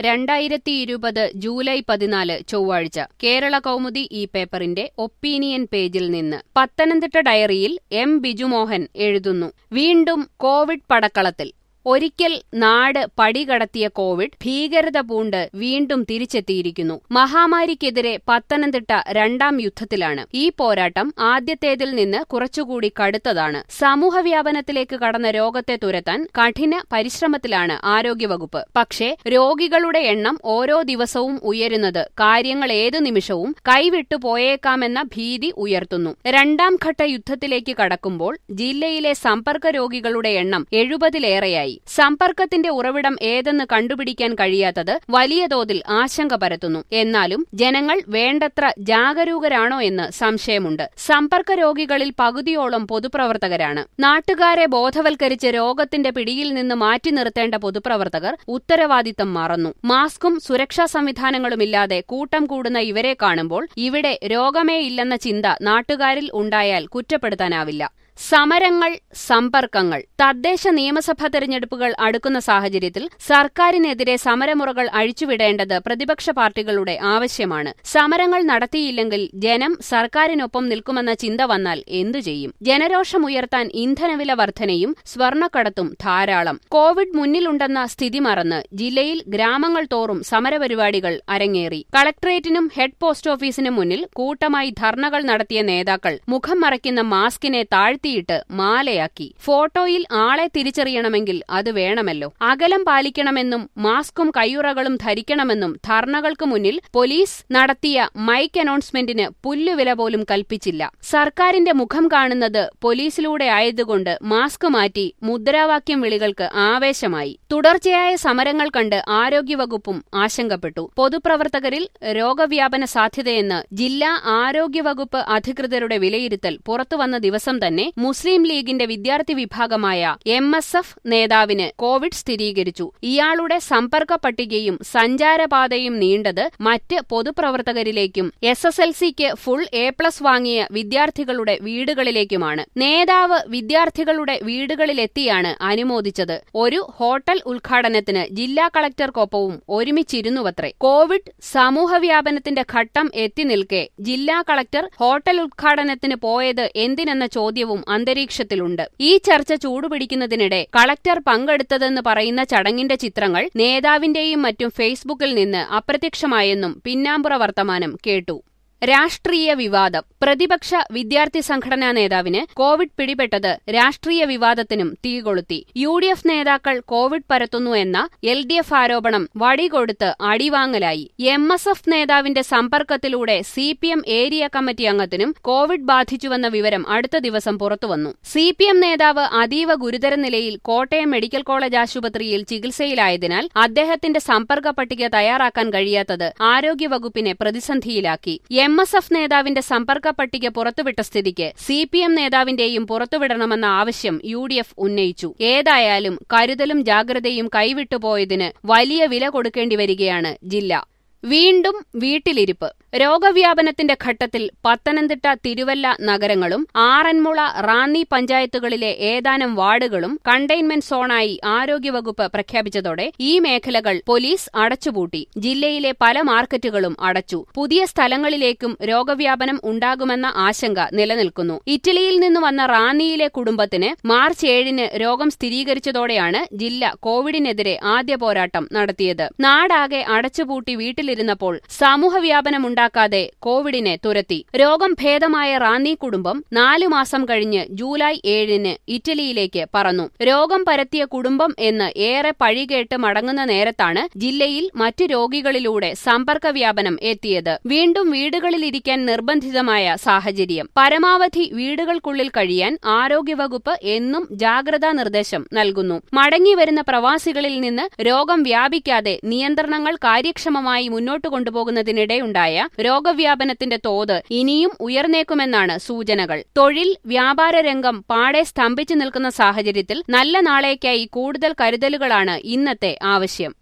രണ്ടായിരത്തി ഇരുപത് ജൂലൈ പതിനാല് ചൊവ്വാഴ്ച കേരള കൗമുദി ഈ പേപ്പറിന്റെ ഒപ്പീനിയൻ പേജിൽ നിന്ന് പത്തനംതിട്ട ഡയറിയിൽ എം ബിജുമോഹൻ എഴുതുന്നു വീണ്ടും കോവിഡ് പടക്കളത്തിൽ ഒരിക്കൽ നാട് പടികടത്തിയ കോവിഡ് ഭീകരത പൂണ്ട് വീണ്ടും തിരിച്ചെത്തിയിരിക്കുന്നു മഹാമാരിക്കെതിരെ പത്തനംതിട്ട രണ്ടാം യുദ്ധത്തിലാണ് ഈ പോരാട്ടം ആദ്യത്തേതിൽ നിന്ന് കുറച്ചുകൂടി കടുത്തതാണ് സമൂഹവ്യാപനത്തിലേക്ക് കടന്ന രോഗത്തെ തുരത്താൻ കഠിന പരിശ്രമത്തിലാണ് ആരോഗ്യവകുപ്പ് പക്ഷേ രോഗികളുടെ എണ്ണം ഓരോ ദിവസവും ഉയരുന്നത് കാര്യങ്ങൾ ഏതു നിമിഷവും കൈവിട്ടു പോയേക്കാമെന്ന ഭീതി ഉയർത്തുന്നു രണ്ടാം ഘട്ട യുദ്ധത്തിലേക്ക് കടക്കുമ്പോൾ ജില്ലയിലെ സമ്പർക്ക രോഗികളുടെ എണ്ണം എഴുപതിലേറെയായി സമ്പർക്കത്തിന്റെ ഉറവിടം ഏതെന്ന് കണ്ടുപിടിക്കാൻ കഴിയാത്തത് വലിയ തോതിൽ ആശങ്ക പരത്തുന്നു എന്നാലും ജനങ്ങൾ വേണ്ടത്ര ജാഗരൂകരാണോ എന്ന് സംശയമുണ്ട് സമ്പർക്ക രോഗികളിൽ പകുതിയോളം പൊതുപ്രവർത്തകരാണ് നാട്ടുകാരെ ബോധവൽക്കരിച്ച് രോഗത്തിന്റെ പിടിയിൽ നിന്ന് മാറ്റി നിർത്തേണ്ട പൊതുപ്രവർത്തകർ ഉത്തരവാദിത്തം മറന്നു മാസ്കും സുരക്ഷാ സംവിധാനങ്ങളുമില്ലാതെ കൂട്ടം കൂടുന്ന ഇവരെ കാണുമ്പോൾ ഇവിടെ രോഗമേ ഇല്ലെന്ന ചിന്ത നാട്ടുകാരിൽ ഉണ്ടായാൽ കുറ്റപ്പെടുത്താനാവില്ല സമരങ്ങൾ സമ്പർക്കങ്ങൾ തദ്ദേശ നിയമസഭാ തെരഞ്ഞെടുപ്പുകൾ അടുക്കുന്ന സാഹചര്യത്തിൽ സർക്കാരിനെതിരെ സമരമുറകൾ അഴിച്ചുവിടേണ്ടത് പ്രതിപക്ഷ പാർട്ടികളുടെ ആവശ്യമാണ് സമരങ്ങൾ നടത്തിയില്ലെങ്കിൽ ജനം സർക്കാരിനൊപ്പം നിൽക്കുമെന്ന ചിന്ത വന്നാൽ എന്തു ചെയ്യും ജനരോഷമുയർത്താൻ ഇന്ധനവില വർധനയും സ്വർണ്ണക്കടത്തും ധാരാളം കോവിഡ് മുന്നിലുണ്ടെന്ന സ്ഥിതി മറന്ന് ജില്ലയിൽ ഗ്രാമങ്ങൾ തോറും സമരപരിപാടികൾ അരങ്ങേറി കളക്ടറേറ്റിനും ഹെഡ് പോസ്റ്റ് ഓഫീസിനും മുന്നിൽ കൂട്ടമായി ധർണകൾ നടത്തിയ നേതാക്കൾ മുഖം മറയ്ക്കുന്ന മാസ്കിനെ താഴ്ത്തിയിട്ട് മാലയാക്കി ഫോട്ടോയിൽ ആളെ തിരിച്ചറിയണമെങ്കിൽ അത് വേണമല്ലോ അകലം പാലിക്കണമെന്നും മാസ്കും കയ്യുറകളും ധരിക്കണമെന്നും ധർണകൾക്ക് മുന്നിൽ പോലീസ് നടത്തിയ മൈക്ക് അനൗൺസ്മെന്റിന് പുല്ലുവില പോലും കൽപ്പിച്ചില്ല സർക്കാരിന്റെ മുഖം കാണുന്നത് പോലീസിലൂടെ ആയതുകൊണ്ട് മാസ്ക് മാറ്റി മുദ്രാവാക്യം വിളികൾക്ക് ആവേശമായി തുടർച്ചയായ സമരങ്ങൾ കണ്ട് ആരോഗ്യവകുപ്പും ആശങ്കപ്പെട്ടു പൊതുപ്രവർത്തകരിൽ രോഗവ്യാപന സാധ്യതയെന്ന് ജില്ലാ ആരോഗ്യവകുപ്പ് അധികൃതരുടെ വിലയിരുത്തൽ പുറത്തുവന്ന ദിവസം തന്നെ മുസ്ലിം ലീഗിന്റെ വിദ്യാർത്ഥി വിഭാഗമായ എം എസ് എഫ് നേതാവിന് കോവിഡ് സ്ഥിരീകരിച്ചു ഇയാളുടെ സമ്പർക്ക പട്ടികയും സഞ്ചാരപാതയും നീണ്ടത് മറ്റ് പൊതുപ്രവർത്തകരിലേക്കും S S L C full A plus വാങ്ങിയ വിദ്യാർത്ഥികളുടെ വീടുകളിലേക്കുമാണ് നേതാവ് വിദ്യാർത്ഥികളുടെ വീടുകളിലെത്തിയാണ് അനുമോദിച്ചത് ഒരു ഹോട്ടൽ ഉദ്ഘാടനത്തിന് ജില്ലാ കളക്ടർക്കൊപ്പവും ഒരുമിച്ചിരുന്നുവത്രേ കോവിഡ് സമൂഹവ്യാപനത്തിന്റെ ഘട്ടം എത്തി നിൽക്കെ ജില്ലാ കളക്ടർ ഹോട്ടൽ ഉദ്ഘാടനത്തിന് പോയത് എന്തിനെന്ന ചോദ്യവും അന്തരീക്ഷത്തിലുണ്ട് ഈ ചർച്ച ചൂടുപിടിക്കുന്നതിനിടെ കളക്ടർ പങ്കെടുത്തതെന്ന് പറയുന്ന ചടങ്ങിന്റെ ചിത്രങ്ങൾ നേതാവിന്റെയും മറ്റും ഫേസ്ബുക്കിൽ നിന്ന് അപ്രത്യക്ഷമായെന്നും പിന്നാമ്പുറ വർത്തമാനം കേട്ടു രാഷ്ട്രീയ വിവാദം പ്രതിപക്ഷ വിദ്യാർത്ഥി സംഘടനാ നേതാവിന് കോവിഡ് പിടിപെട്ടത് രാഷ്ട്രീയ വിവാദത്തിനും തീകൊളുത്തി യു ഡി എഫ് നേതാക്കൾ കോവിഡ് പരത്തുന്നു എന്ന എൽ ഡി എഫ് ആരോപണം വടികൊടുത്ത് അടിവാങ്ങലായി എം എസ് എഫ് നേതാവിന്റെ സമ്പർക്കത്തിലൂടെ C P M area committee അംഗത്തിനും കോവിഡ് ബാധിച്ചുവെന്ന വിവരം അടുത്ത ദിവസം പുറത്തുവന്നു സി പി എം നേതാവ് അതീവ ഗുരുതര നിലയിൽ കോട്ടയം മെഡിക്കൽ കോളേജ് ആശുപത്രിയിൽ ചികിത്സയിലായതിനാൽ അദ്ദേഹത്തിന്റെ സമ്പർക്ക പട്ടിക തയ്യാറാക്കാൻ കഴിയാത്തത് ആരോഗ്യവകുപ്പിനെ പ്രതിസന്ധിയിലാക്കി എം എസ് എഫ് നേതാവിന്റെ സമ്പർക്ക പട്ടിക പുറത്തുവിട്ട സ്ഥിതിക്ക് സി പി എം നേതാവിന്റെയും പുറത്തുവിടണമെന്ന ആവശ്യം യു ഡി എഫ് ഉന്നയിച്ചു ഏതായാലും കരുതലും ജാഗ്രതയും കൈവിട്ടുപോയതിന് വലിയ വില കൊടുക്കേണ്ടി വരികയാണ് ജില്ല വീണ്ടും വീട്ടിലിരിപ്പ് രോഗവ്യാപനത്തിന്റെ ഘട്ടത്തിൽ പത്തനംതിട്ട തിരുവല്ല നഗരങ്ങളും ആറന്മുള റാന്നി പഞ്ചായത്തുകളിലെ ഏതാനും വാർഡുകളും കണ്ടെയ്ൻമെന്റ് സോണായി ആരോഗ്യവകുപ്പ് പ്രഖ്യാപിച്ചതോടെ ഈ മേഖലകൾ പോലീസ് അടച്ചുപൂട്ടി ജില്ലയിലെ പല മാർക്കറ്റുകളും അടച്ചു പുതിയ സ്ഥലങ്ങളിലേക്കും രോഗവ്യാപനം ഉണ്ടാകുമെന്ന ആശങ്ക നിലനിൽക്കുന്നു ഇറ്റലിയിൽ നിന്ന് വന്ന റാന്നിയിലെ കുടുംബത്തിന് മാർച്ച് ഏഴിന് രോഗം സ്ഥിരീകരിച്ചതോടെയാണ് ജില്ല കോവിഡിനെതിരെ ആദ്യ പോരാട്ടം നടത്തിയത് നാടാകെ അടച്ചുപൂട്ടി വീട്ടിലിരുന്നപ്പോൾ സമൂഹവ്യാപനമുണ്ടാക്കി ഉണ്ടാക്കാതെ കോവിഡിനെ തുരത്തി രോഗം ഭേദമായ റാന്നി കുടുംബം നാലു മാസം കഴിഞ്ഞ് ജൂലൈ ഏഴിന് ഇറ്റലിയിലേക്ക് പറന്നു രോഗം പരത്തിയ കുടുംബം എന്ന് ഏറെ പഴികേട്ട് മടങ്ങുന്ന നേരത്താണ് ജില്ലയിൽ മറ്റു രോഗികളിലൂടെ സമ്പർക്ക വ്യാപനം എത്തിയത് വീണ്ടും വീടുകളിലിരിക്കാൻ നിർബന്ധിതമായ സാഹചര്യം പരമാവധി വീടുകൾക്കുള്ളിൽ കഴിയാൻ ആരോഗ്യവകുപ്പ് എന്നും ജാഗ്രതാ നിർദ്ദേശം നൽകുന്നു മടങ്ങിവരുന്ന പ്രവാസികളിൽ നിന്ന് രോഗം വ്യാപിക്കാതെ നിയന്ത്രണങ്ങൾ കാര്യക്ഷമമായി മുന്നോട്ട് കൊണ്ടുപോകുന്നതിനിടെയുണ്ടായ രോഗവ്യാപനത്തിന്റെ തോത് ഇനിയും ഉയർന്നേക്കുമെന്നാണ് സൂചനകൾ തൊഴിൽ വ്യാപാര രംഗം പാടെ സ്തംഭിച്ചു നിൽക്കുന്ന സാഹചര്യത്തിൽ നല്ല നാളേക്കായി കൂടുതൽ കരുതലുകളാണ് ഇന്നത്തെ ആവശ്യം